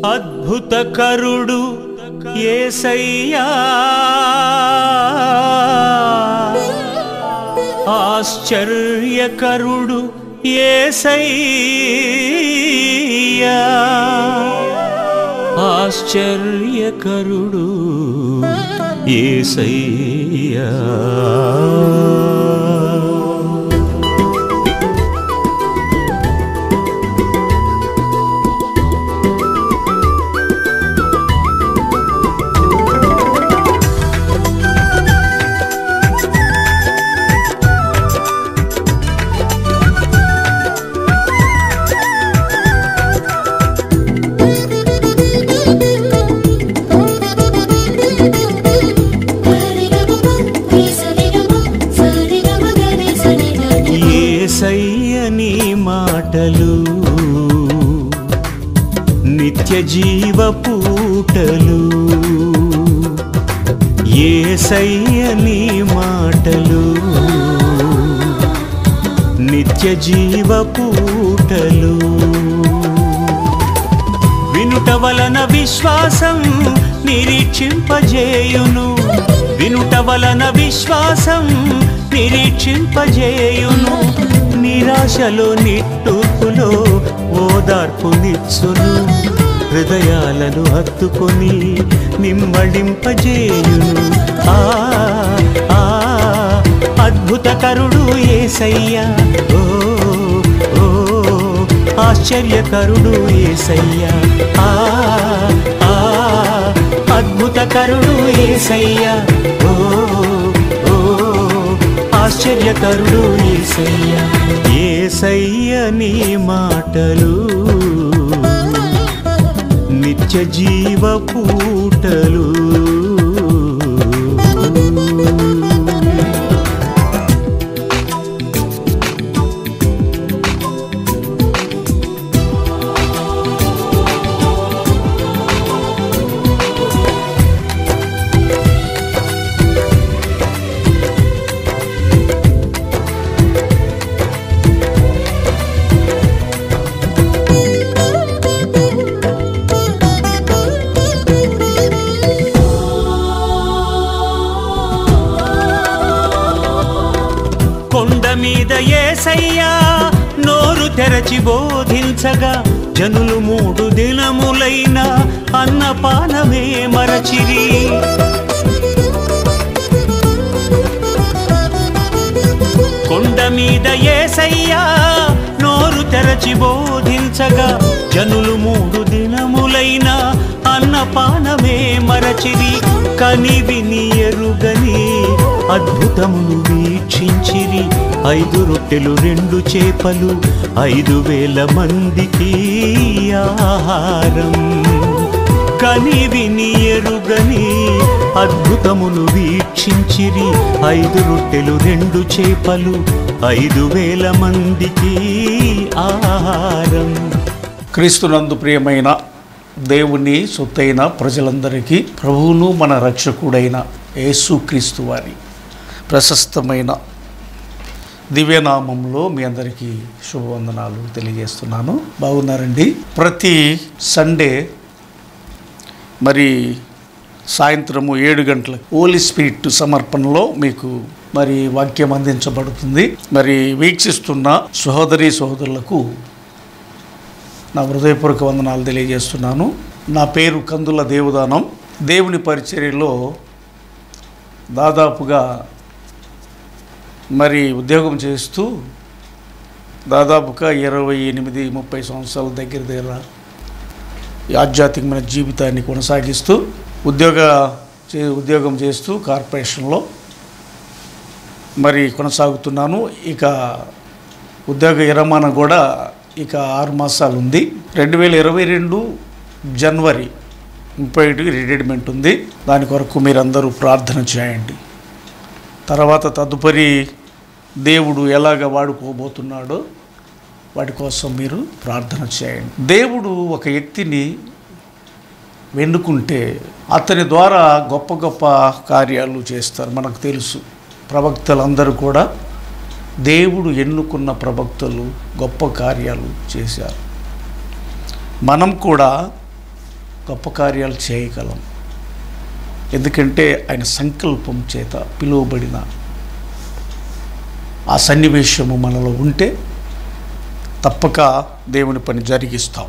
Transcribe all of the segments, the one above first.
అద్భుతకరుడు ఏసయ్యా ఆశ్చర్యకరుడు ఏసయ్యా ఆశ్చర్యకరుడు ఏసయ్యా ఏసయ్య నీ మాటలు నిత్య జీవ పూటలు ఏసయ్య నీ మాటలు నిత్య జీవ పూటలు వినుట వలన విశ్వాసం నిరీక్షింపజేయును వినుట వలన విశ్వాసం నిరీక్షింపజేయును నిరాశలో నిట్టూర్పులో ఓదార్పునిచ్చును హృదయాలను హత్తుకొని నిమ్మడింపజేయును ఆ ఆ అద్భుతకరుడు ఏసయ్యా ఓ ఓ ఆశ్చర్యకరుడు ఏసయ్యా ఆ ఆ అద్భుతకరుడు ఏసయ్యా ఓ ఓ ఆశ్చర్యకరుడు ఏసయ్యా ఏసయ్య నీ మాటలు నిత్య జీవ పూటలు కొండ మీద ఏసయ్యా నోరు తెరచి బోధించగా జనులు మూడు దినములైన అన్నపానమే మరచిరి కొండ మీద ఏసయ్యా నోరు తెరచి బోధించగా జనులు మూడు దినములైన అన్నపానమే మరచిరి కని విని ఎరుగని అద్భుతమును వీక్షించిరి ఐదు రొట్టెలు రెండు చేపలు ఐదు వేల మందికి ఆహారం కని విని ఎరుగని అద్భుతమును వీక్షించిరి ఐదు రొట్టెలు రెండు చేపలు ఐదు వేల మందికి ఆహారం క్రీస్తునందు ప్రియమైన దేవుని సొత్తైన ప్రజలందరికీ ప్రభువును మన రక్షకుడైన యేసుక్రీస్తు వారి ప్రశస్తమైన దివ్యనామంలో మీ అందరికీ శుభవందనాలు తెలియజేస్తున్నాను బాగున్నారండి ప్రతి సండే మరి సాయంత్రము ఏడు గంటలకు హోలీ స్పిరిట్ సమర్పణలో మీకు మరి వాక్యం అందించబడుతుంది మరి వీక్షిస్తున్న సహోదరి సహోదరులకు నా హృదయపూర్వక వందనాలు తెలియజేస్తున్నాను నా పేరు కందుల దేవదానం దేవుని పరిచర్యలో దాదాపుగా మరి ఉద్యోగం చేస్తూ దాదాపుగా ఇరవై ఎనిమిది ముప్పై సంవత్సరాల దగ్గర దగ్గర ఈ ఆధ్యాత్మికమైన జీవితాన్ని కొనసాగిస్తూ ఉద్యోగ చే ఉద్యోగం చేస్తూ కార్పొరేషన్లో మరి కొనసాగుతున్నాను ఇక ఉద్యోగ విరమణ కూడా ఇక ఆరు మాసాలు ఉంది రెండు వేల ఇరవై రెండు జనవరి ముప్పై ఒకటికి రిటైర్మెంట్ ఉంది దాని కొరకు మీరందరూ ప్రార్థన చేయండి తర్వాత తదుపరి దేవుడు ఎలాగ వాడుకోబోతున్నాడో వాటి కోసం మీరు ప్రార్థన చేయండి దేవుడు ఒక వ్యక్తిని వెన్నుకుంటే అతని ద్వారా గొప్ప గొప్ప కార్యాలు చేస్తారు మనకు తెలుసు ప్రవక్తలందరూ కూడా దేవుడు ఎన్నుకున్న ప్రవక్తలు గొప్ప కార్యాలు చేశారు మనం కూడా గొప్ప కార్యాలు చేయగలం ఎందుకంటే ఆయన సంకల్పం చేత పిలువబడిన ఆ సన్నివేశము మనలో ఉంటే తప్పక దేవుని పని జరిగిస్తాం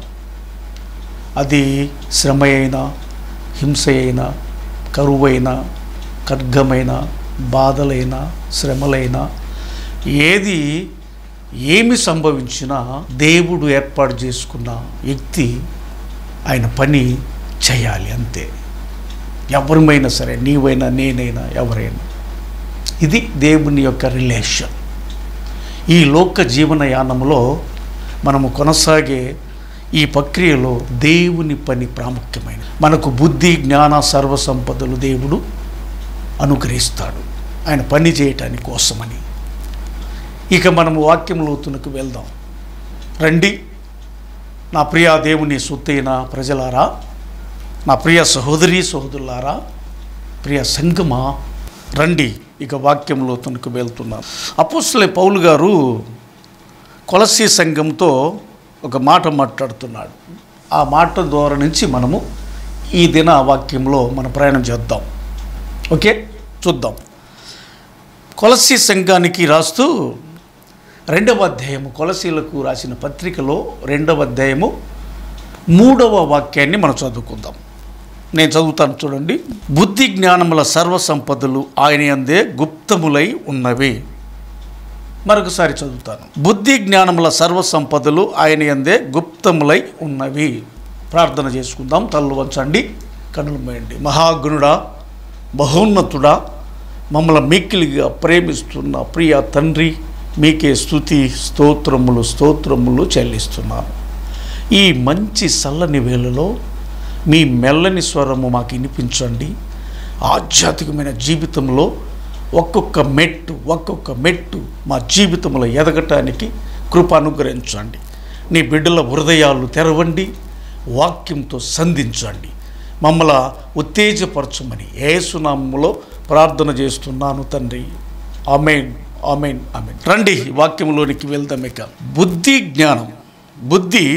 అది శ్రమ అయినా హింస అయినా కరువైన ఖడ్గమైన బాధలైన శ్రమలైన ఏది ఏమి సంభవించినా దేవుడు ఏర్పాటు చేసుకున్న వ్యక్తి ఆయన పని చేయాలి అంతే ఎవరిమైనా సరే నీవైనా నేనైనా ఎవరైనా ఇది దేవుని యొక్క రిలేషన్ ఈ లోక జీవనయానంలో మనము కొనసాగే ఈ ప్రక్రియలో దేవుని పని ప్రాముఖ్యమైన మనకు బుద్ధి జ్ఞాన సర్వసంపదలు దేవుడు అనుగ్రహిస్తాడు ఆయన పని చేయటాని కోసమని ఇక మనము వాక్యం లోతునకు వెళ్దాం రండి నా ప్రియ దేవుని సొత్తైన ప్రజలారా నా ప్రియ సహోదరి సహోదరులారా ప్రియ సంగమా రండి ఇక వాక్యం లోతునకు వెళ్తున్నాను అపోస్తులే పౌలు గారు కొలసీ సంఘంతో ఒక మాట మాట్లాడుతున్నాడు ఆ మాట ద్వారా నుంచి మనము ఈ దిన వాక్యంలో మన ప్రయాణం చేద్దాం ఓకే చూద్దాం కొలసీ సంఘానికి రాస్తూ రెండవ అధ్యాయము కొలసీలకు రాసిన పత్రికలో రెండవ అధ్యాయము మూడవ వాక్యాన్ని మనం చదువుకుందాం నేను చదువుతాను చూడండి బుద్ధి జ్ఞానముల సర్వ సంపదలు ఆయన అందే గుప్తములై ఉన్నవి మరొకసారి చదువుతాను బుద్ధి జ్ఞానముల సర్వ సంపదలు ఆయన అందే గుప్తములై ఉన్నవి ప్రార్థన చేసుకుందాం తల్లు వంచండి కనులు మేయండి మహాగుణుడా మహోన్నతుడా మమ్మల్ని మిక్కిలిగా ప్రేమిస్తున్న ప్రియ తండ్రి మీకే స్థుతి స్తోత్రములు స్తోత్రములు చెల్లిస్తున్నాను ఈ మంచి చల్లని వేళలో మీ మెల్లని స్వరము మాకు వినిపించండి ఆధ్యాత్మికమైన జీవితంలో ఒక్కొక్క మెట్టు ఒక్కొక్క మెట్టు మా జీవితంలో ఎదగటానికి కృప అనుగ్రహించండి నీ బిడ్డల హృదయాలు తెరవండి వాక్యంతో సంధించండి మమ్మల ఉత్తేజపరచమని ఏసునామములో ప్రార్థన చేస్తున్నాను తండ్రి ఆమెన్ ఆమెన్ ఆమెన్ రండి వాక్యంలోనికి వెళ్దాం ఇక బుద్ధి జ్ఞానం బుద్ధి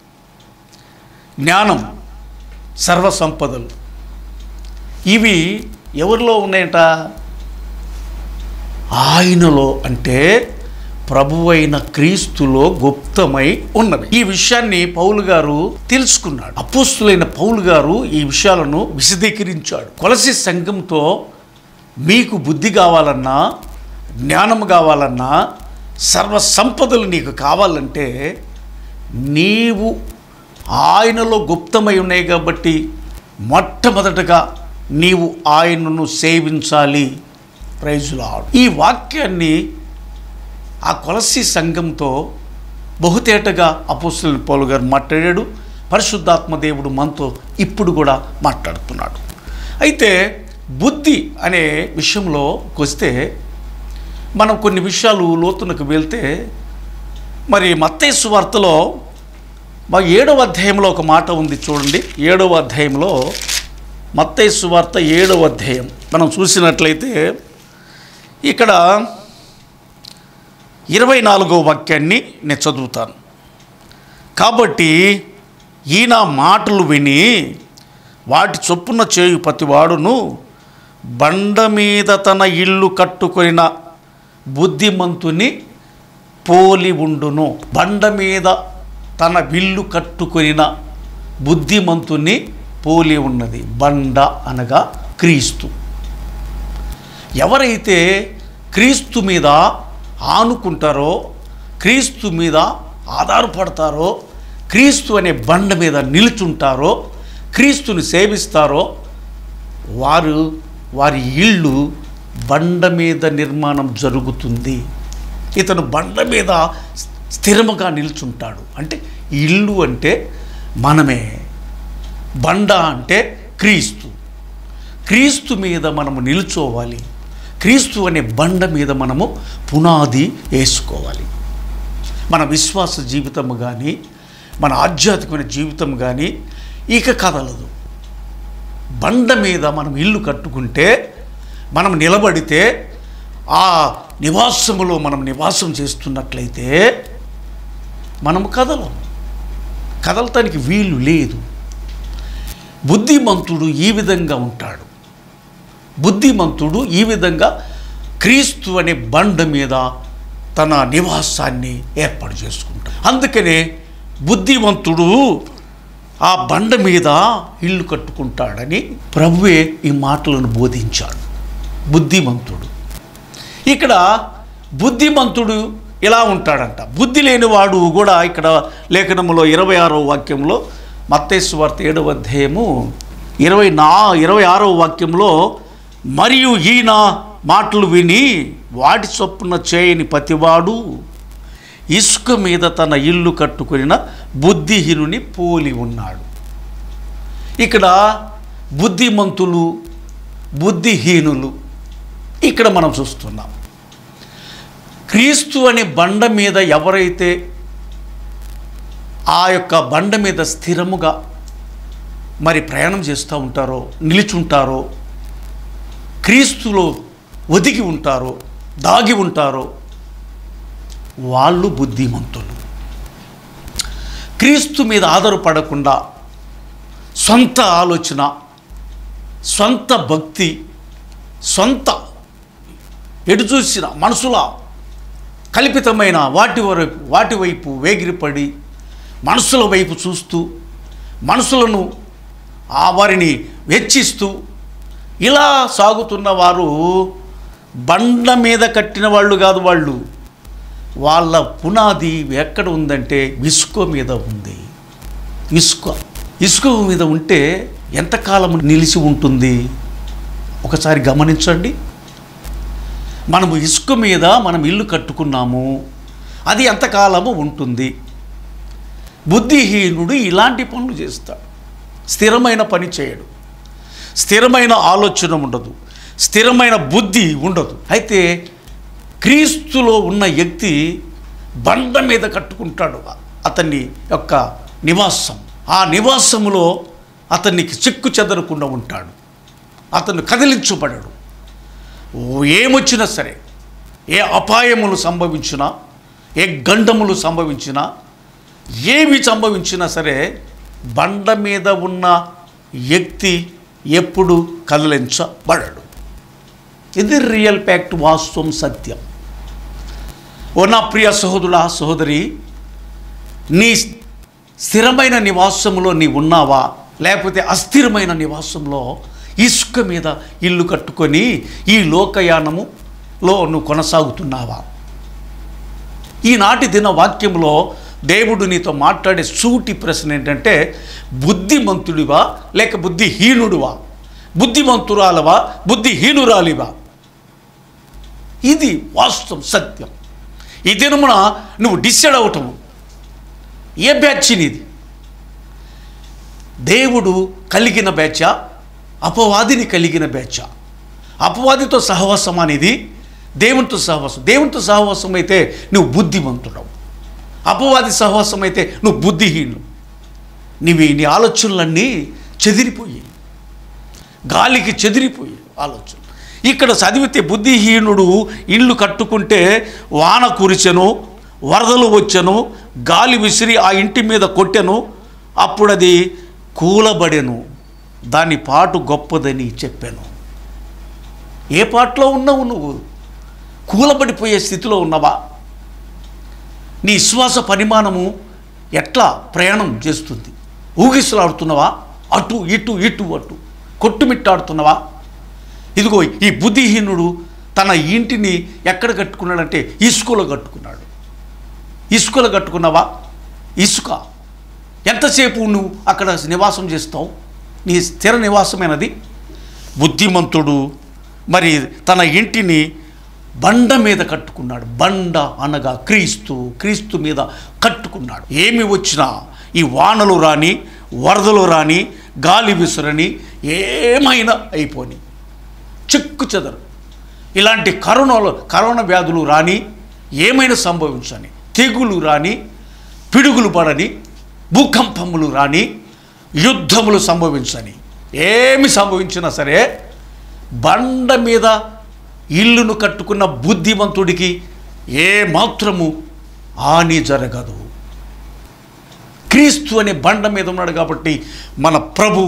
జ్ఞానం సర్వ సంపదలు ఇవి ఎవరిలో ఉన్నాయట ఆయనలో అంటే ప్రభువైన క్రీస్తులో గుప్తమై ఉన్నవి ఈ విషయాన్ని పౌలు గారు తెలుసుకున్నాడు అపోస్తులైన పౌలు గారు ఈ విషయాలను విశదీకరించాడు కొలసి సంఘంతో మీకు బుద్ధి కావాలన్నా జ్ఞానం కావాలన్నా సర్వ సంపదలు నీకు కావాలంటే నీవు ఆయనలో గుప్తమై ఉన్నాయి కాబట్టి మొట్టమొదటగా నీవు ఆయనను సేవించాలి ప్రైజులాడు ఈ వాక్యాన్ని ఆ కొలసి సంఘంతో బహుతేటగా అపోస్తుల పౌలు గారు మాట్లాడాడు పరిశుద్ధాత్మ దేవుడు మనతో ఇప్పుడు కూడా మాట్లాడుతున్నాడు అయితే బుద్ధి అనే విషయంలోకి వస్తే మనం కొన్ని విషయాలు లోతునకు వెళ్తే మరి మత్తేసు వార్తలో మా ఏడవ అధ్యాయంలో ఒక మాట ఉంది చూడండి ఏడవ అధ్యాయంలో మత్తేసు వార్త ఏడవ అధ్యాయం మనం చూసినట్లయితే ఇక్కడ ఇరవై నాలుగో వాక్యాన్ని నేను చదువుతాను కాబట్టి ఈయన మాటలు విని వాటి చొప్పున చేయు ప్రతివాడును బండ మీద తన ఇల్లు కట్టుకొనిన బుద్ధిమంతుని పోలి ఉండును బండ మీద తన విల్లు కట్టుకొనిన బుద్ధిమంతుని పోలి ఉన్నది బండ అనగా క్రీస్తు ఎవరైతే క్రీస్తు మీద ఆనుకుంటారో క్రీస్తు మీద ఆధారపడతారో క్రీస్తు అనే బండ మీద నిలుచుంటారో క్రీస్తుని సేవిస్తారో వారు వారి ఇల్లు బండ మీద నిర్మాణం జరుగుతుంది ఇతను బండ మీద స్థిరముగా నిల్చుంటాడు అంటే ఇల్లు అంటే మనమే బండ అంటే క్రీస్తు క్రీస్తు మీద మనము నిల్చోవాలి క్రీస్తు అనే బండ మీద మనము పునాది వేసుకోవాలి మన విశ్వాస జీవితం కానీ మన ఆధ్యాత్మికమైన జీవితం కానీ ఇక కదలదు బండ మీద మనం ఇల్లు కట్టుకుంటే మనం నిలబడితే ఆ నివాసములో మనం నివాసం చేస్తున్నట్లయితే మనము కదలం కదలటానికి వీలు లేదు బుద్ధిమంతుడు ఈ విధంగా ఉంటాడు బుద్ధిమంతుడు ఈ విధంగా క్రీస్తు అనే బండ మీద తన నివాసాన్ని ఏర్పాటు చేసుకుంటాడు అందుకనే బుద్ధిమంతుడు ఆ బండ మీద ఇల్లు కట్టుకుంటాడని ప్రభువే ఈ మాటలను బోధించాడు బుద్ధిమంతుడు ఇక్కడ బుద్ధిమంతుడు ఇలా ఉంటాడంట బుద్ధి లేనివాడు కూడా ఇక్కడ లేఖనములో ఇరవై ఆరో వాక్యంలో మత్తేశ్వార్త ఏడవ అధ్యాయము ఇరవై నా ఇరవై ఆరో వాక్యంలో మరియు ఈయన మాటలు విని వాటి చొప్పున చేయని ప్రతివాడు ఇసుక మీద తన ఇల్లు కట్టుకున్న బుద్ధిహీనుని పోలి ఉన్నాడు ఇక్కడ బుద్ధిమంతులు బుద్ధిహీనులు ఇక్కడ మనం చూస్తున్నాం క్రీస్తు అనే బండ మీద ఎవరైతే ఆ యొక్క బండ మీద స్థిరముగా మరి ప్రయాణం చేస్తూ ఉంటారో నిలిచుంటారో క్రీస్తులో ఒదిగి ఉంటారో దాగి ఉంటారో వాళ్ళు బుద్ధిమంతులు క్రీస్తు మీద ఆధారపడకుండా సొంత ఆలోచన సొంత భక్తి సొంత ఎటు చూసిన మనసుల కల్పితమైన వాటి వరకు వాటి వైపు వేగిరిపడి మనసుల వైపు చూస్తూ మనసులను ఆ వారిని వెచ్చిస్తూ ఇలా సాగుతున్న వారు బండ మీద కట్టిన వాళ్ళు కాదు వాళ్ళు వాళ్ళ పునాది ఎక్కడ ఉందంటే ఇసుక మీద ఉంది ఇసుక ఇసుక మీద ఉంటే ఎంతకాలం నిలిచి ఉంటుంది ఒకసారి గమనించండి మనము ఇసుక మీద మనం ఇల్లు కట్టుకున్నాము అది ఎంతకాలము ఉంటుంది బుద్ధిహీనుడు ఇలాంటి పనులు చేస్తాడు స్థిరమైన పని చేయడు స్థిరమైన ఆలోచన ఉండదు స్థిరమైన బుద్ధి ఉండదు అయితే క్రీస్తులో ఉన్న వ్యక్తి బండ మీద కట్టుకుంటాడు అతన్ని యొక్క నివాసం ఆ నివాసములో అతనికి చెక్కు చెదరకుండా ఉంటాడు అతను కదిలించబడడు ఏమొచ్చినా సరే ఏ అపాయములు సంభవించినా ఏ గండములు సంభవించినా ఏమి సంభవించినా సరే బండ మీద ఉన్న వ్యక్తి ఎప్పుడు కదిలించబడడు ఇది రియల్ ఫ్యాక్ట్ వాస్తవం సత్యం ఓ నా ప్రియ సహోదరుడా సహోదరి నీ స్థిరమైన నివాసంలో నీ ఉన్నావా లేకపోతే అస్థిరమైన నివాసంలో ఇసుక మీద ఇల్లు కట్టుకొని ఈ లోకయానములో నువ్వు కొనసాగుతున్నావా ఈనాటి దిన వాక్యంలో దేవుడు నీతో మాట్లాడే సూటి ప్రశ్న ఏంటంటే బుద్ధిమంతుడివా లేక బుద్ధిహీనుడివా బుద్ధిమంతురాలవా బుద్ధిహీనురాలివా ఇది వాస్తవం సత్యం ఈ దినమున నువ్వు డిసైడ్ అవటము ఏ బ్యాచ్ నీది దేవుడు కలిగిన బ్యాచా అపవాదిని కలిగిన బ్యాచా అపవాదితో సహవాసం అనేది దేవునితో సహవాసం దేవునితో సహవాసం అయితే నువ్వు బుద్ధిమంతుడవు అపవాది సహవాసం అయితే నువ్వు బుద్ధిహీనుడు నీవి నీ ఆలోచనలన్నీ చెదిరిపోయాయి గాలికి చెదిరిపోయాయి ఆలోచన ఇక్కడ చదివితే బుద్ధిహీనుడు ఇల్లు కట్టుకుంటే వాన కురిచెను వరదలు వచ్చెను గాలి విసిరి ఆ ఇంటి మీద కొట్టెను అప్పుడు అది కూలబడెను దాని పాటు గొప్పదని చెప్పాను ఏ పాటలో ఉన్నావు నువ్వు కూలబడిపోయే స్థితిలో ఉన్నావా నీ విశ్వాస పరిమాణము ఎట్లా ప్రయాణం చేస్తుంది ఊగిసలాడుతున్నావా అటు ఇటు ఇటు అటు కొట్టుమిట్టాడుతున్నావా ఇదిగో ఈ బుద్ధిహీనుడు తన ఇంటిని ఎక్కడ కట్టుకున్నాడంటే ఇసుకలో కట్టుకున్నాడు ఇసుకలో కట్టుకున్నావా ఇసుక ఎంతసేపు నువ్వు అక్కడ నివాసం చేస్తావు నీ స్థిర నివాసమైనది బుద్ధిమంతుడు మరి తన ఇంటిని బండ మీద కట్టుకున్నాడు బండ అనగా క్రీస్తు క్రీస్తు మీద కట్టుకున్నాడు ఏమి వచ్చినా ఈ వానలు రాని వరదలు రాని గాలి విసురని ఏమైనా అయిపోని చిక్కు చెదరు ఇలాంటి కరోనాలో కరోనా వ్యాధులు రాని ఏమైనా సంభవించని తెగులు రాని పిడుగులు పడని భూకంపములు రాని యుద్ధములు సంభవించని ఏమి సంభవించినా సరే బండ మీద ఇల్లును కట్టుకున్న బుద్ధిమంతుడికి ఏ మాత్రము హాని జరగదు క్రీస్తు అనే బండ మీద ఉన్నాడు కాబట్టి మన ప్రభువు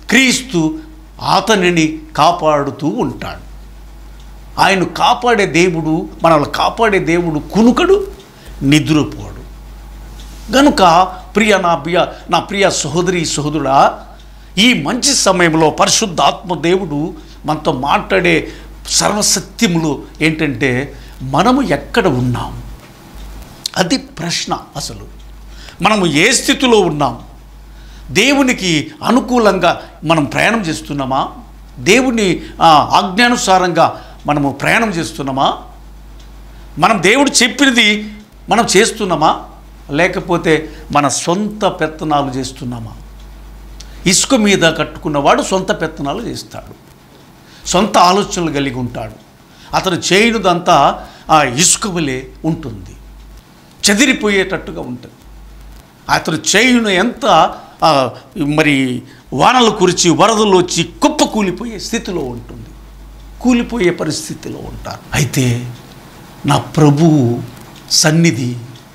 క్రీస్తు అతనిని కాపాడుతూ ఉంటాడు ఆయన కాపాడే దేవుడు మనల్ని కాపాడే దేవుడు కునుకడు నిద్రపోడు గనుక ప్రియ నా ప్రియ నా ప్రియ సహోదరి సహోదరుడా ఈ మంచి సమయంలో పరిశుద్ధాత్మ దేవుడు మనతో మాట్లాడే సర్వసత్యములు ఏంటంటే మనము ఎక్కడ ఉన్నాం అది ప్రశ్న అసలు మనము ఏ స్థితిలో ఉన్నాం దేవునికి అనుకూలంగా మనం ప్రయాణం చేస్తున్నామా దేవుని ఆ, ఆజ్ఞానుసారంగా మనము ప్రయాణం చేస్తున్నామా మనం దేవుడు చెప్పినది మనం చేస్తున్నామా లేకపోతే మన సొంత పెత్తనాలు చేస్తున్నామా ఇసుక మీద కట్టుకున్నవాడు సొంత పెత్తనాలు చేస్తాడు సొంత ఆలోచనలు కలిగి ఉంటాడు అతను చేయనిదంతా ఆ ఇసుక వలె ఉంటుంది చెదిరిపోయేటట్టుగా ఉంటుంది అతను చేయును ఎంత ఆ, మరి వానలు కురిచి వరదలు వచ్చి కుప్ప కూలిపోయే స్థితిలో ఉంటుంది కూలిపోయే పరిస్థితిలో ఉంటారు అయితే నా ప్రభువు సన్నిధి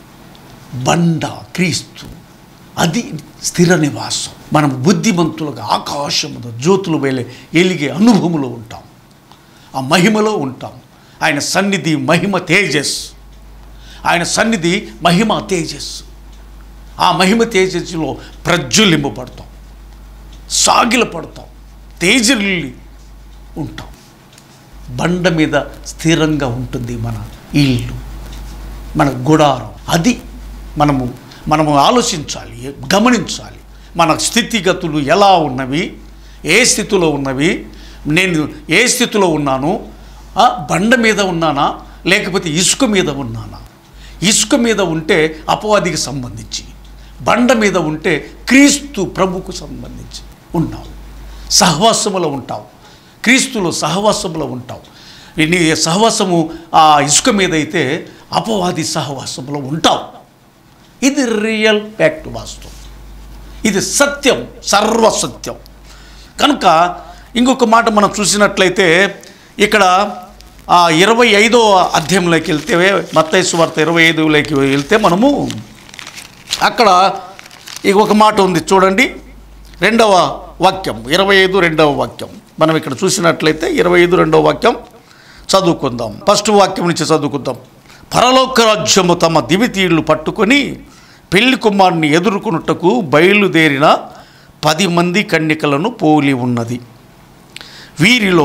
బండ క్రీస్తు అది స్థిర నివాసం మనం బుద్ధిమంతులుగా ఆకాశముద జ్యోతులు వేలే ఎలిగే అనుభవములో ఉంటాం ఆ మహిమలో ఉంటాం ఆయన సన్నిధి మహిమ తేజస్ ఆయన సన్నిధి మహిమ తేజస్సు ఆ మహిమ తేజస్సులో ప్రజ్వలింపబడతాం సాగిల పడతాం తేజల్లి ఉంటాం బండ మీద స్థిరంగా ఉంటుంది మన ఇల్లు మన గుడారం అది మనము మనము ఆలోచించాలి గమనించాలి మన స్థితిగతులు ఎలా ఉన్నవి ఏ స్థితిలో ఉన్నవి నేను ఏ స్థితిలో ఉన్నాను ఆ, బండ మీద ఉన్నానా లేకపోతే ఇసుక మీద ఉన్నానా ఇసుక మీద ఉంటే అపవాదికి సంబంధించి బండ మీద ఉంటే క్రీస్తు ప్రభుకు సంబంధించి ఉంటావు సహవాసములో ఉంటావు క్రీస్తులో సహవాసములో ఉంటావు నీ సహవాసము ఆ ఇసుక మీద అయితే అపవాది సహవాసంలో ఉంటావు ఇది రియల్ ఫ్యాక్ట్ వాస్తవం ఇది సత్యం సర్వసత్యం కనుక ఇంకొక మాట మనం చూసినట్లయితే ఇక్కడ ఆ ఇరవై ఐదో అధ్యాయంలోకి వెళ్తే మత్తైసు వార్త ఇరవై ఐదులోకి వెళ్తే మనము అక్కడ ఇక ఒక మాట ఉంది చూడండి రెండవ వాక్యం ఇరవై ఐదు రెండవ వాక్యం మనం ఇక్కడ చూసినట్లయితే ఇరవై ఐదు రెండవ వాక్యం చదువుకుందాం ఫస్ట్ వాక్యం నుంచి చదువుకుందాం పరలోక రాజ్యము తమ దివితీళ్లు పట్టుకొని పెళ్లి కుమారుని ఎదుర్కొనుటకు బయలుదేరిన పది మంది కన్యకలను పోలి ఉన్నది వీరిలో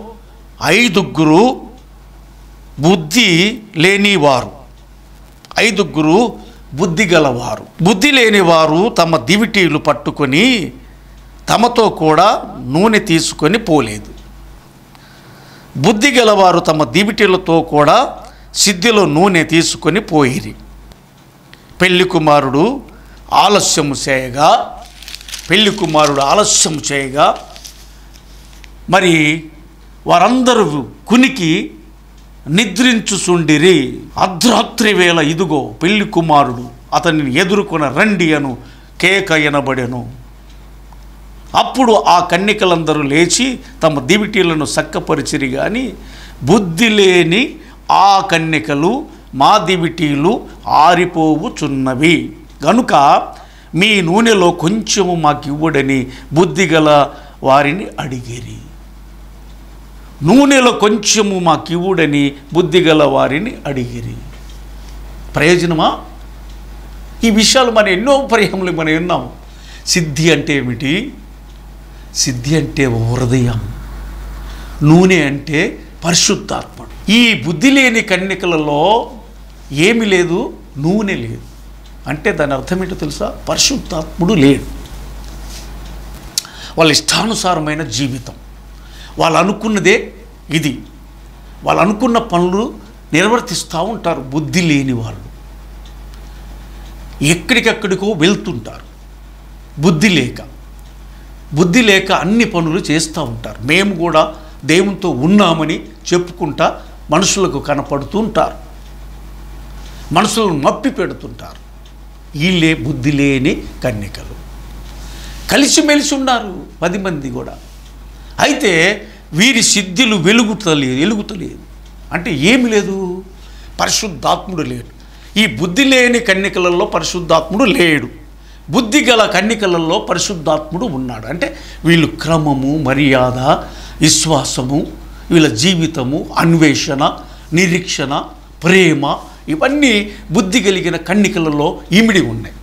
ఐదుగురు బుద్ధి లేనివారు ఐదుగురు బుద్ధి గలవారు బుద్ధి లేనివారు తమ దివిటీలు పట్టుకొని తమతో కూడా నూనె తీసుకొని పోలేదు బుద్ధి గలవారు తమ దివిటీలతో కూడా సిద్ధిలో నూనె తీసుకొని పోయిరి పెళ్లి కుమారుడు ఆలస్యము చేయగా పెళ్లి కుమారుడు ఆలస్యం చేయగా మరి వారందరూ కునికి నిద్రించుచుండిరి అర్ధరాత్రి వేళ ఇదిగో పెళ్లి కుమారుడు అతనిని ఎదుర్కొన రండి అను కేక ఎనబడెను అప్పుడు ఆ కన్నికలందరూ లేచి తమ దివిటీలను సక్కపరిచిరి కానీ బుద్ధి లేని ఆ కన్నికలు మా దివిటీలు ఆరిపోవుచున్నవి గనుక మీ నూనెలో కొంచెము మాకు ఇవ్వడని బుద్ధిగల వారిని అడిగిరి నూనెలో కొంచెము మాకు ఇవ్వుడని బుద్ధిగల వారిని అడిగిరి ప్రయోజనమా ఈ విషయాలు మనం ఎన్నో పర్యాములు మనం విన్నాము సిద్ధి అంటే ఏమిటి సిద్ధి అంటే హృదయం నూనె అంటే పరిశుద్ధాత్ముడు ఈ బుద్ధి లేని కన్యకలలో ఏమి లేదు నూనె లేదు అంటే దాని అర్థం ఏంటో తెలుసా పరిశుద్ధాత్ముడు లేడు వాళ్ళ ఇష్టానుసారమైన జీవితం వాళ్ళు అనుకున్నదే ఇది వాళ్ళు అనుకున్న పనులు నిర్వర్తిస్తూ ఉంటారు బుద్ధి లేని వాళ్ళు ఎక్కడికెక్కడికో వెళ్తుంటారు బుద్ధి లేక బుద్ధి లేక అన్ని పనులు చేస్తూ ఉంటారు మేము కూడా దేవునితో ఉన్నామని చెప్పుకుంటా మనుషులకు కనపడుతూ ఉంటారు మనుషులను మప్పి పెడుతుంటారు వీళ్ళే బుద్ధి లేని కన్యకలు కలిసిమెలిసి ఉన్నారు పది మంది కూడా అయితే వీరి సిద్ధిలు వెలుగుతలేదు వెలుగుతలేదు అంటే ఏమి లేదు పరిశుద్ధాత్ముడు లేడు ఈ బుద్ధి లేని కన్యకలలో పరిశుద్ధాత్ముడు లేడు బుద్ధి గల కన్నికలలో పరిశుద్ధాత్ముడు ఉన్నాడు అంటే వీళ్ళు క్రమము మర్యాద విశ్వాసము వీళ్ళ జీవితము అన్వేషణ నిరీక్షణ ప్రేమ ఇవన్నీ బుద్ధి కలిగిన కన్నికలలో ఇమిడి ఉన్నాయి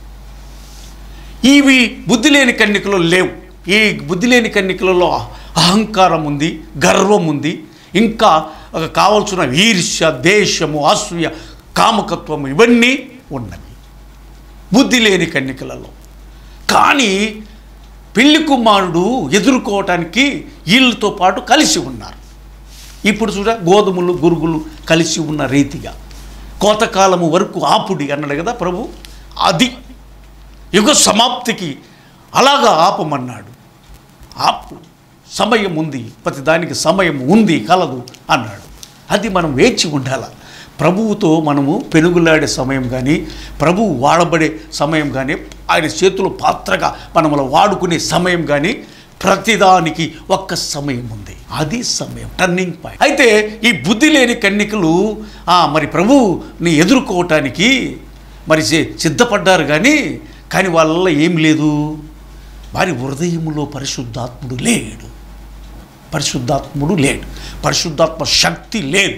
ఇవి బుద్ధి లేని కన్నికలు లేవు ఈ బుద్ధి లేని కన్నికలలో అహంకారం ఉంది గర్వం ఉంది ఇంకా కావలసిన ఈర్ష్య దేశము అసూయ కామకత్వము ఇవన్నీ ఉన్నవి బుద్ధి లేని కన్నికలలో కానీ పెళ్లి కుమారుడు ఎదుర్కోవటానికి వీళ్ళతో పాటు కలిసి ఉన్నారు ఇప్పుడు చూడ గోధుమలు గురుగులు కలిసి ఉన్న రీతిగా కోతకాలము వరకు ఆపుడి అన్నాడు కదా ప్రభు అది యుగ సమాప్తికి అలాగా ఆపమన్నాడు ఆపు సమయం ఉంది ప్రతి దానికి సమయం ఉంది కలదు అన్నాడు అది మనం వేచి ఉండాల ప్రభువుతో మనము పెనుగులాడే సమయం కానీ ప్రభువు వాడబడే సమయం కానీ ఆయన చేతుల పాత్రగా మనముల వాడుకునే సమయం కానీ ప్రతిదానికి ఒక్క సమయం ఉంది అది సమయం టర్నింగ్ పాయింట్ అయితే ఈ బుద్ధి లేని కన్నికలు ఆ, మరి ప్రభువుని ఎదుర్కోవటానికి మరి సి- సిద్ధపడ్డారు కానీ కానీ వాళ్ళ ఏం లేదు వారి హృదయములో పరిశుద్ధాత్ముడు లేడు పరిశుద్ధాత్ముడు లేడు పరిశుద్ధాత్మ శక్తి లేదు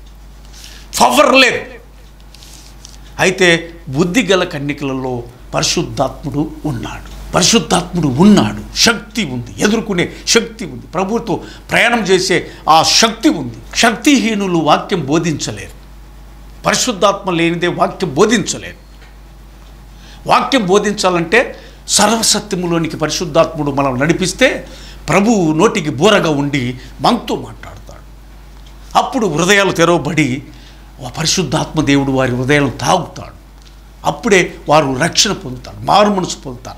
పవర్ లేదు అయితే బుద్ధి గల కన్నికలలో పరిశుద్ధాత్ముడు ఉన్నాడు పరిశుద్ధాత్ముడు ఉన్నాడు శక్తి ఉంది ఎదుర్కొనే శక్తి ఉంది ప్రభుతో ప్రయాణం చేసే ఆ శక్తి ఉంది శక్తిహీనులు వాక్యం బోధించలేరు పరిశుద్ధాత్మ లేనిదే వాక్యం బోధించలేరు వాక్యం బోధించాలంటే సర్వసత్యములోనికి పరిశుద్ధాత్ముడు మనం నడిపిస్తే ప్రభువు నోటికి బూరగా ఉండి మనతో మాట్లాడతాడు అప్పుడు హృదయాలు తెరవబడి ఆ పరిశుద్ధాత్మ దేవుడు వారి హృదయాలను తాగుతాడు అప్పుడే వారు రక్షణ పొందుతారు మారు మనసు పొందుతారు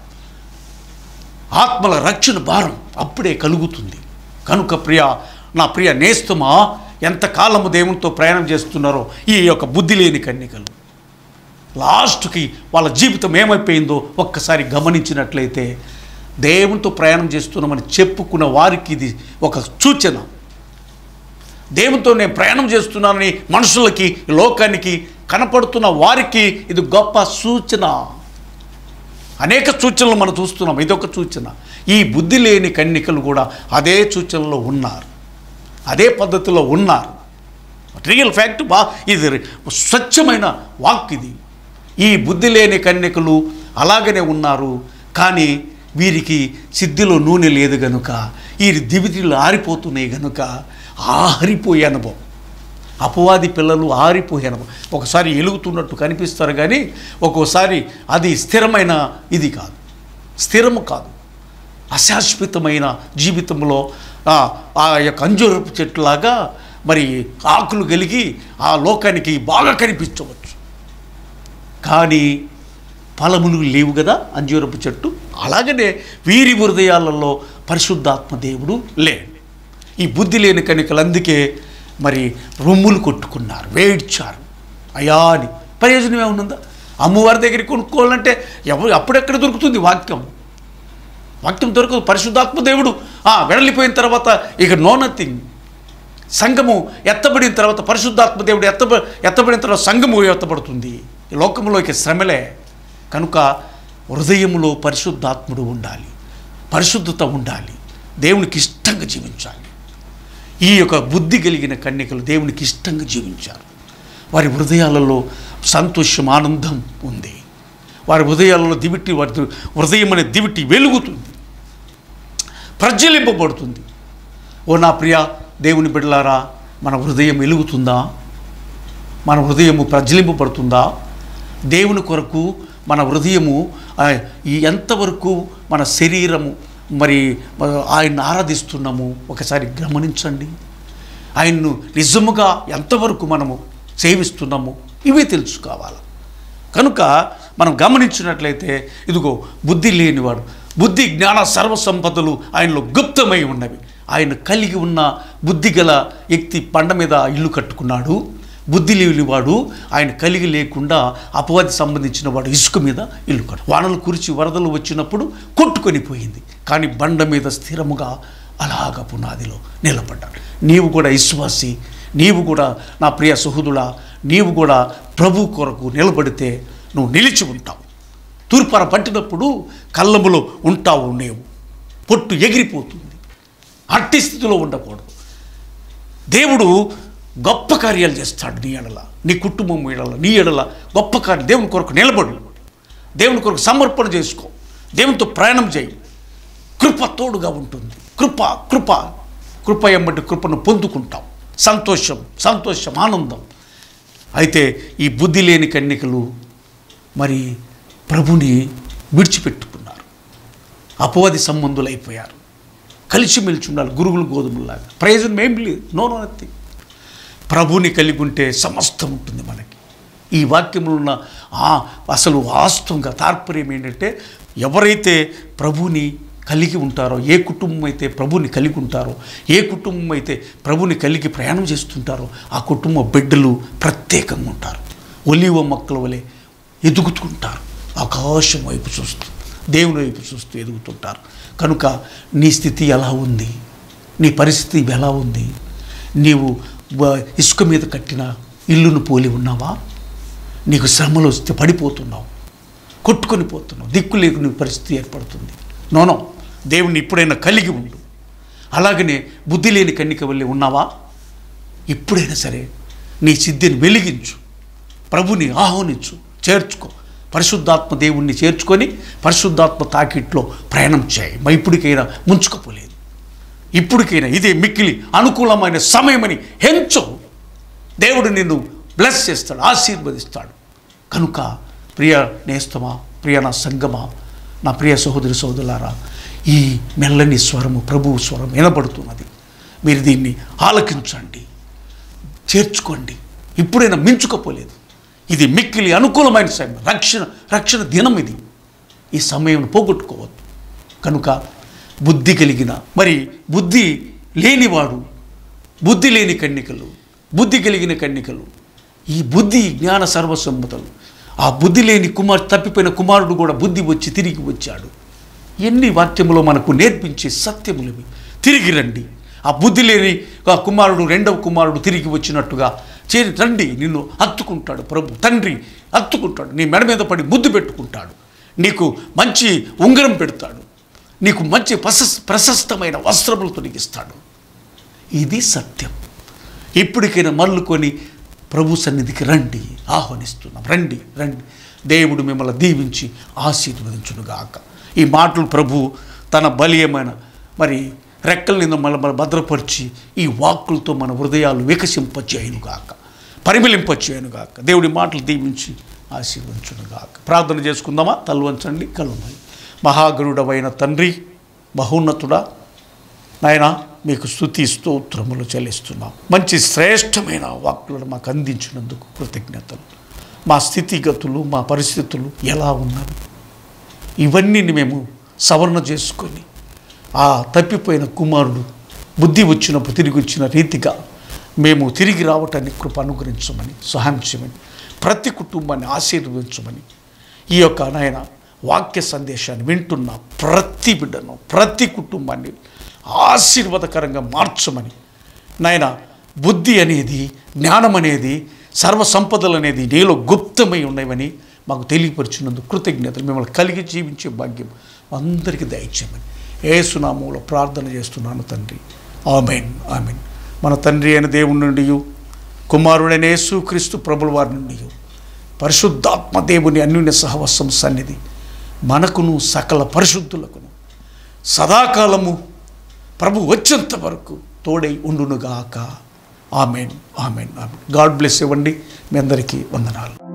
ఆత్మల రక్షణ భారం అప్పుడే కలుగుతుంది కనుక ప్రియ నా ప్రియ నేస్తమా ఎంతకాలము దేవునితో ప్రయాణం చేస్తున్నారో ఈ యొక్క బుద్ధి లేని కన్నికలు లాస్ట్కి వాళ్ళ జీవితం ఏమైపోయిందో ఒక్కసారి గమనించినట్లయితే దేవునితో ప్రయాణం చేస్తున్నామని చెప్పుకున్న వారికి ఇది ఒక సూచన దేవునితో నేను ప్రయాణం చేస్తున్నానని మనుషులకి లోకానికి కనపడుతున్న వారికి ఇది గొప్ప సూచన అనేక సూచనలు మనం చూస్తున్నాం ఇదొక సూచన ఈ బుద్ధి లేని కన్నికలు కూడా అదే సూచనలో ఉన్నారు అదే పద్ధతిలో ఉన్నారు రియల్ ఫ్యాక్ట్ బా ఇది స్వచ్ఛమైన వాక్ ఇది ఈ బుద్ధి లేని కన్యకలు అలాగనే ఉన్నారు కానీ వీరికి సిద్ధిలో నూనె లేదు గనుక ఈ దివిటిలు ఆరిపోతున్నాయి గనుక ఆరిపోయే అనుభవం అపవాది పిల్లలు ఆరిపోయే అనుభవం ఒకసారి ఎలుగుతున్నట్టు కనిపిస్తారు కానీ ఒక్కోసారి అది స్థిరమైన ఇది కాదు స్థిరము కాదు అశాశ్వతమైన జీవితంలో ఆ ఆ యొక్క అంజూరపు చెట్టులాగా మరి ఆకులు కలిగి ఆ లోకానికి బాగా కనిపించవచ్చు కానీ ఫలములు లేవు కదా అంజూరపు చెట్టు అలాగనే వీరి హృదయాలలో పరిశుద్ధాత్మ దేవుడు లేడు ఈ బుద్ధి లేని కనికలు అందుకే మరి రొమ్ములు కొట్టుకున్నారు వేడ్చారు అయ్యా అని ప్రయోజనం ఏమనుందా అమ్మవారి దగ్గరికి కొనుక్కోవాలంటే ఎవరు అప్పుడెక్కడ దొరుకుతుంది వాక్యం వాక్యం దొరకదు పరిశుద్ధాత్మ దేవుడు ఆ, వెడలిపోయిన తర్వాత ఇక నో నథింగ్ సంఘము ఎత్తబడిన తర్వాత పరిశుద్ధాత్మ దేవుడు ఎత్తబ ఎత్తబడిన తర్వాత సంఘము ఎత్తబడుతుంది ఈ లోకంలోకి శ్రమలే కనుక హృదయములో పరిశుద్ధాత్ముడు ఉండాలి పరిశుద్ధత ఉండాలి దేవునికి ఇష్టంగా జీవించాలి ఈ యొక్క బుద్ధి కలిగిన కన్యకలు దేవునికి ఇష్టంగా జీవించారు వారి హృదయాలలో సంతోషం ఆనందం ఉంది వారి హృదయాలలో దివిటి వారి హృదయం అనే దివిటి వెలుగుతుంది ప్రజ్వలింపబడుతుంది ఓ నా ప్రియ దేవుని బిడ్డలారా మన హృదయం వెలుగుతుందా మన హృదయము ప్రజ్వలింపబడుతుందా దేవుని కొరకు మన హృదయము ఆ, ఈ ఎంతవరకు మన శరీరము మరి మ- ఆయన్ని ఆరాధిస్తున్నాము ఒకసారి గమనించండి ఆయన్ను నిజముగా ఎంతవరకు మనము సేవిస్తున్నాము ఇవే తెలుసుకోవాలి కనుక మనం గమనించినట్లయితే ఇదిగో బుద్ధి లేనివాడు బుద్ధి జ్ఞాన సర్వ సంపదలు ఆయనలో గుప్తమై ఉన్నవి ఆయన కలిగి ఉన్న బుద్ధి గల వ్యక్తి పండ మీద ఇల్లు కట్టుకున్నాడు బుద్ధి లేనివాడు ఆయన కలిగి లేకుండా అపవాది సంబంధించిన వాడు ఇసుక మీద ఇల్లు కట్టు వానలు కురిచి వరదలు వచ్చినప్పుడు కొట్టుకొని పోయింది కానీ బండ మీద స్థిరముగా అలాగ పునాదిలో నిలబడ్డాడు నీవు కూడా విశ్వాసి నీవు కూడా నా ప్రియ సహోదుడా నీవు కూడా ప్రభు కొరకు నిలబడితే నువ్వు నిలిచి ఉంటావు తూర్పార పట్టినప్పుడు కళ్ళములో ఉంటావు నీవు పొట్టు ఎగిరిపోతుంది అట్టి స్థితిలో ఉండకూడదు దేవుడు గొప్ప కార్యాలు చేస్తాడు నీ ఎడల నీ కుటుంబం ఎడల నీ ఎడల గొప్ప కార్యం దేవుని కొరకు నిలబడు దేవుని కొరకు సమర్పణ చేసుకో దేవునితో ప్రయాణం చేయి కృప తోడుగా ఉంటుంది కృప కృప కృప ఎమ్మటి కృపను పొందుకుంటాం సంతోషం సంతోషం ఆనందం అయితే ఈ బుద్ధి లేని కన్యకలు మరి ప్రభుని విడిచిపెట్టుకున్నారు అపవాది సంబంధులైపోయారు కలిసిమెలిసి ఉండాలి గురుగులు గోధుమలాగా ప్రయోజనం ఏం లేదు నో నో నథింగ్ ప్రభుని కలిగి ఉంటే సమస్తం ఉంటుంది మనకి ఈ వాక్యంలో ఉన్న ఆ అసలు వాస్తవంగా తాత్పర్యం ఏంటంటే ఎవరైతే ప్రభుని కలిగి ఉంటారో ఏ కుటుంబం అయితే ప్రభుని కలిగి ఉంటారో ఏ కుటుంబం అయితే ప్రభుని కలిగి ప్రయాణం చేస్తుంటారో ఆ కుటుంబ బిడ్డలు ప్రత్యేకంగా ఉంటారు ఒలివ మొక్కల వలె ఎదుగుతుంటారు ఆకాశం వైపు చూస్తూ దేవుని వైపు చూస్తూ ఎదుగుతుంటారు కనుక నీ స్థితి ఎలా ఉంది నీ పరిస్థితి ఎలా ఉంది నీవు వ- ఇసుక మీద కట్టిన ఇల్లును పోలి ఉన్నావా నీకు శ్రమలు వస్తే పడిపోతున్నావు కొట్టుకొని పోతున్నావు దిక్కు లేకుని పరిస్థితి ఏర్పడుతుంది నోనో దేవుని ఇప్పుడైనా కలిగి ఉండు అలాగనే బుద్ధి లేని కన్నిక వెళ్ళి ఉన్నావా ఇప్పుడైనా సరే నీ సిద్ధిని వెలిగించు ప్రభుని ఆహ్వానించు చేర్చుకో పరిశుద్ధాత్మ దేవుణ్ణి చేర్చుకొని పరిశుద్ధాత్మ తాకిట్లో ప్రయాణం చేయి మా ఇప్పటికైనా ముంచుకపోలేదు ఇప్పటికైనా ఇదే మిక్కిలి అనుకూలమైన సమయమని హెంచు దేవుడు నిన్ను బ్లెస్ చేస్తాడు ఆశీర్వదిస్తాడు కనుక ప్రియ నేస్తమా ప్రియ నా సంగమా నా ప్రియ సహోదరి సహోదరులారా ఈ మెల్లని స్వరము ప్రభువు స్వరం వినబడుతున్నది మీరు దీన్ని ఆలకించండి చేర్చుకోండి ఇప్పుడైనా మించుకపోలేదు ఇది మిక్కిలి అనుకూలమైన సమయం రక్షణ రక్షణ దినం ఇది ఈ సమయం పోగొట్టుకోవద్దు కనుక బుద్ధి కలిగిన మరి బుద్ధి లేనివాడు బుద్ధి లేని కన్నికలు బుద్ధి కలిగిన కన్నికలు ఈ బుద్ధి జ్ఞాన సర్వసమ్మతలు ఆ బుద్ధి లేని కుమార్ తప్పిపోయిన కుమారుడు కూడా బుద్ధి వచ్చి తిరిగి వచ్చాడు ఎన్ని వాక్యములో మనకు నేర్పించే సత్యములవి తిరిగి రండి ఆ బుద్ధి లేని ఆ కుమారుడు రెండవ కుమారుడు తిరిగి వచ్చినట్టుగా చేరి రండి నిన్ను హత్తుకుంటాడు ప్రభు తండ్రి హత్తుకుంటాడు నీ మెడ మీద పడి ముద్దు పెట్టుకుంటాడు నీకు మంచి ఉంగరం పెడతాడు నీకు మంచి ప్రశస్ ప్రశస్తమైన వస్త్రములు తొలగిస్తాడు ఇది సత్యం ఇప్పటికైనా మల్లుకొని ప్రభు సన్నిధికి రండి ఆహ్వానిస్తున్నాం రండి రండి దేవుడు మిమ్మల్ని దీవించి ఆశీర్వదించునుగాక ఈ మాటలు ప్రభు తన బలీయమైన మరి రెక్కల నింద మన మన భద్రపరిచి ఈ వాక్కులతో మన హృదయాలు వికసింపచేయునుగాక పరిమళింపచేయునుగాక దేవుడి మాటలు దీవించి ఆశీర్వదించునుగాక ప్రార్థన చేసుకుందామా తల్వంచండి కలుమని మహాగరుడవైన తండ్రి మహోన్నతుడా నాయన మీకు స్థుతి స్తోత్రములు చెల్లిస్తున్నాం మంచి శ్రేష్టమైన వాక్కులను మాకు అందించినందుకు కృతజ్ఞతలు మా స్థితిగతులు మా పరిస్థితులు ఎలా ఉన్నవి ఇవన్నీ మేము సవరణ చేసుకొని ఆ తప్పిపోయిన కుమారుడు బుద్ధి వచ్చినప్పుడు తిరిగి వచ్చిన రీతిగా మేము తిరిగి రావటానికి కృప అనుగ్రహించమని సహాయం చేయమని ప్రతి కుటుంబాన్ని ఆశీర్వదించమని ఈ యొక్క నాయన వాక్య సందేశాన్ని వింటున్న ప్రతి బిడ్డను ప్రతి కుటుంబాన్ని ఆశీర్వాదకరంగా మార్చమని నాయన బుద్ధి అనేది జ్ఞానం అనేది సర్వ సంపదలు అనేది నీలో గుప్తమై ఉన్నవని మాకు తెలియపరిచినందుకు కృతజ్ఞతలు మిమ్మల్ని కలిగి జీవించే భాగ్యం అందరికీ దయచేయమని ఏసునామంలో ప్రార్థన చేస్తున్నాను తండ్రి ఆమెన్ ఆమెన్ మన తండ్రి అయిన దేవుని నుండి కుమారుడైన యేసు క్రీస్తు ప్రభుల వారి నుండి పరిశుద్ధాత్మ దేవుని అన్యున్య సహవసం సన్నిధి మనకును సకల పరిశుద్ధులకును సదాకాలము ప్రభు వచ్చేంత వరకు తోడై ఉండునుగాక amen amen amen God bless ఇవ్వండి మీ అందరికీ వందనాలు